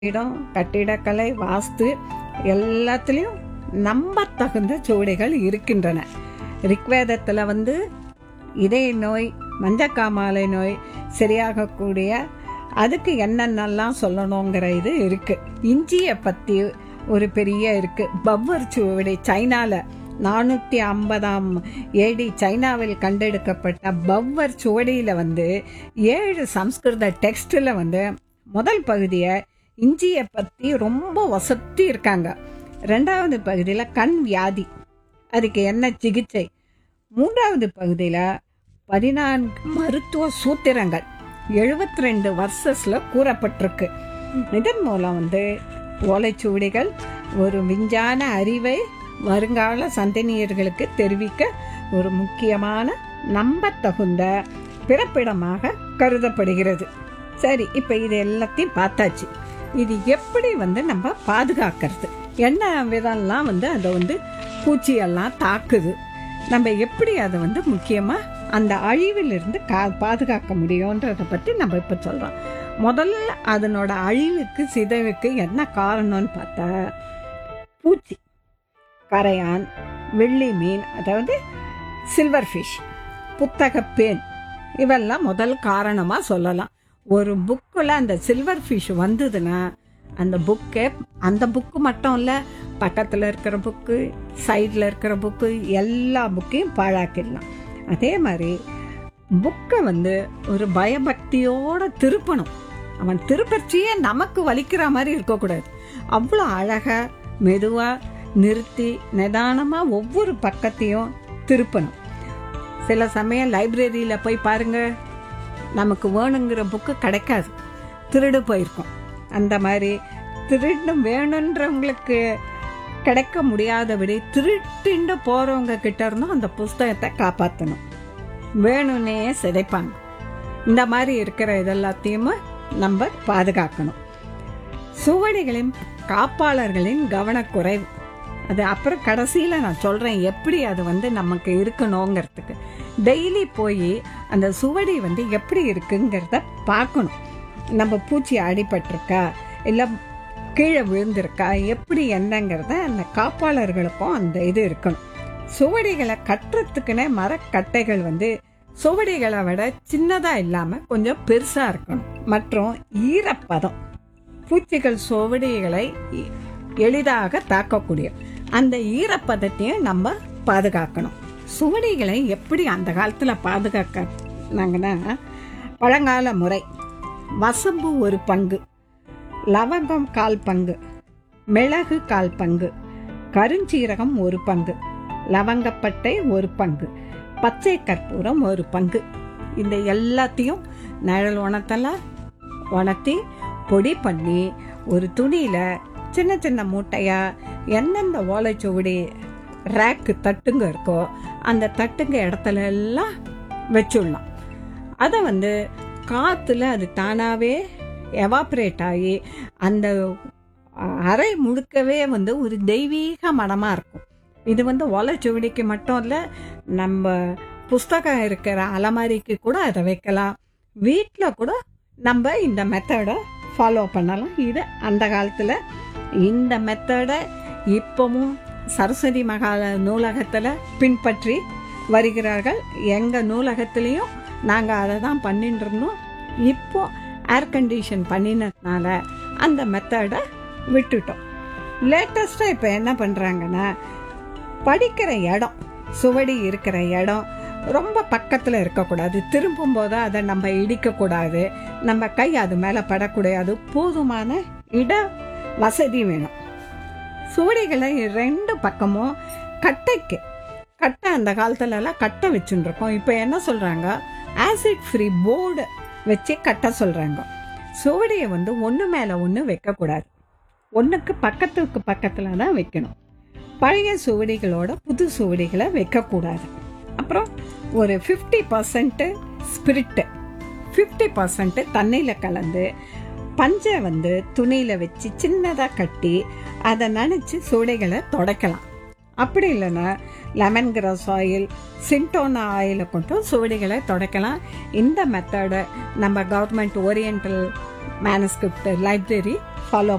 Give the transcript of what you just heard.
இடம் கட்டிடக்கலை வாஸ்து எல்லாத்துலேயும் நம்ப தகுந்த சுவடிகள் இருக்கின்றன ரிக்வேதத்தில் வந்து இதய நோய் மஞ்சக்காமாலை நோய் சரியாகக்கூடிய அதுக்கு என்னென்னலாம் சொல்லணுங்கிற இது இருக்கு இஞ்சியை பற்றி ஒரு பெரிய இருக்கு பவ்வர் சுவடி சைனால நானூற்றி ஐம்பதாம் ஏடி சைனாவில் கண்டெடுக்கப்பட்ட பவ்வர் சுவடியில் வந்து ஏழு சம்ஸ்கிருத டெக்ஸ்டில் வந்து முதல் பகுதியை இஞ்சியை பற்றி ரொம்ப வசத்தி இருக்காங்க ரெண்டாவது பகுதியில் கண் வியாதி அதுக்கு என்ன சிகிச்சை மூன்றாவது பகுதியில் பதினான்கு மருத்துவ சூத்திரங்கள் எழுபத்தி ரெண்டு வர்சஸில் கூறப்பட்டிருக்கு இதன் மூலம் வந்து ஓலைச்சுவடிகள் ஒரு விஞ்ஞான அறிவை வருங்கால சந்ததியர்களுக்கு தெரிவிக்க ஒரு முக்கியமான நம்பத்தகுந்த பிறப்பிடமாக கருதப்படுகிறது சரி இப்போ இது எல்லாத்தையும் பார்த்தாச்சு இது எப்படி வந்து நம்ம பாதுகாக்கிறது என்ன விதம்லாம் வந்து அதை வந்து பூச்சியெல்லாம் தாக்குது நம்ம எப்படி அதை வந்து முக்கியமாக அந்த அழிவிலிருந்து கா பாதுகாக்க முடியுன்றதை பற்றி நம்ம இப்போ சொல்கிறோம் முதல்ல அதனோட அழிவுக்கு சிதைவுக்கு என்ன காரணம்னு பார்த்தா பூச்சி கரையான் வெள்ளி மீன் அதாவது சில்வர் ஃபிஷ் புத்தக பேன் இவெல்லாம் முதல் காரணமாக சொல்லலாம் ஒரு புக்கில் அந்த சில்வர் ஃபிஷ் வந்ததுன்னா அந்த புக்கே அந்த புக்கு மட்டும் இல்லை பக்கத்தில் இருக்கிற புக்கு சைடில் இருக்கிற புக்கு எல்லா புக்கையும் பாழாக்கிடலாம் அதே மாதிரி புக்கை வந்து ஒரு பயபக்தியோட திருப்பணும் அவன் திருப்பச்சியே நமக்கு வலிக்கிற மாதிரி இருக்கக்கூடாது அவ்வளோ அழகாக மெதுவாக நிறுத்தி நிதானமாக ஒவ்வொரு பக்கத்தையும் திருப்பணும் சில சமயம் லைப்ரரியில் போய் பாருங்க நமக்கு வேணுங்கிற புக்கு கிடைக்காது திருடு போயிருக்கும் அந்த மாதிரி திருடு வேணுன்றவங்களுக்கு கிடைக்க முடியாதபடி திருட்டுண்டு போகிறவங்க கிட்ட இருந்தும் அந்த புஸ்தகத்தை காப்பாற்றணும் வேணும்னே சிதைப்பாங்க இந்த மாதிரி இருக்கிற இதெல்லாத்தையும் நம்ம பாதுகாக்கணும் சுவடிகளின் காப்பாளர்களின் கவனக்குறைவு அது அப்புறம் கடைசியில் நான் சொல்கிறேன் எப்படி அது வந்து நமக்கு இருக்கணுங்கிறதுக்கு டெய்லி போய் அந்த சுவடி வந்து எப்படி இருக்குங்கிறத பார்க்கணும் நம்ம பூச்சி அடிபட்டிருக்கா இல்லை கீழே விழுந்திருக்கா எப்படி என்னங்கிறத அந்த காப்பாளர்களுக்கும் அந்த இது இருக்கணும் சுவடிகளை கட்டுறதுக்குன்னே மரக்கட்டைகள் வந்து சுவடிகளை விட சின்னதாக இல்லாமல் கொஞ்சம் பெருசாக இருக்கணும் மற்றும் ஈரப்பதம் பூச்சிகள் சுவடிகளை எளிதாக தாக்கக்கூடிய அந்த ஈரப்பதத்தையும் நம்ம பாதுகாக்கணும் சுவடிகளை எப்படி அந்த காலத்தில் பாதுகாக்கனாங்கன்னா பழங்கால முறை வசம்பு ஒரு பங்கு லவங்கம் கால் பங்கு மிளகு கால் பங்கு கருஞ்சீரகம் ஒரு பங்கு லவங்கப்பட்டை ஒரு பங்கு பச்சை கற்பூரம் ஒரு பங்கு இந்த எல்லாத்தையும் நிழல் உணத்தெல்லாம் உணர்த்தி பொடி பண்ணி ஒரு துணியில் சின்ன சின்ன மூட்டையாக எந்தெந்த ஓலைச்சுவடி ரேக்கு தட்டுங்க இருக்கோ அந்த தட்டுங்க இடத்துல எல்லாம் வச்சுடலாம் அதை வந்து காற்றுல அது தானாகவே எவாப்ரேட் ஆகி அந்த அறை முழுக்கவே வந்து ஒரு தெய்வீக மனமாக இருக்கும் இது வந்து ஓலைச்சுவடிக்கு மட்டும் இல்லை நம்ம புஸ்தகம் இருக்கிற அலமாரிக்கு கூட அதை வைக்கலாம் வீட்டில் கூட நம்ம இந்த மெத்தடை ஃபாலோ பண்ணலாம் இது அந்த காலத்தில் இந்த மெத்தடை இப்பவும் சரஸ்வதி மகால நூலகத்தில் பின்பற்றி வருகிறார்கள் எங்கள் நூலகத்திலையும் நாங்கள் அதை தான் பண்ணிட்டு இருந்தோம் இப்போ ஏர் கண்டிஷன் பண்ணினதுனால அந்த மெத்தடை விட்டுட்டோம் லேட்டஸ்ட்டாக இப்போ என்ன பண்ணுறாங்கன்னா படிக்கிற இடம் சுவடி இருக்கிற இடம் ரொம்ப பக்கத்தில் இருக்கக்கூடாது திரும்பும் போது அதை நம்ம இடிக்கக்கூடாது நம்ம கை அது மேலே படக்கூடாது போதுமான இட வசதி வேணும் சுவடிகளை ரெண்டு பக்கமும் கட்டைக்கு கட்டை அந்த காலத்துலலாம் கட்டை வச்சுருக்கோம் இப்போ என்ன சொல்கிறாங்க ஆசிட் ஃப்ரீ போர்டு வச்சு கட்ட சொல்கிறாங்க சுவடியை வந்து ஒன்று மேலே ஒன்று வைக்கக்கூடாது ஒன்றுக்கு பக்கத்துக்கு பக்கத்தில் தான் வைக்கணும் பழைய சுவடிகளோட புது சுவடிகளை வைக்கக்கூடாது அப்புறம் ஒரு fifty percent spirit fifty percent தண்ணியில் கலந்து பஞ்சை வந்து துணியில் வச்சு சின்னதாக கட்டி அதை நனைச்சி சுவடிகளை துடைக்கலாம் அப்படி இல்லைன்னா லெமன் கிராஸ் ஆயில் சின்டோனா ஆயிலை கொண்டு சுவடிகளை துடைக்கலாம் இந்த மெத்தடை நம்ம government oriental manuscript library follow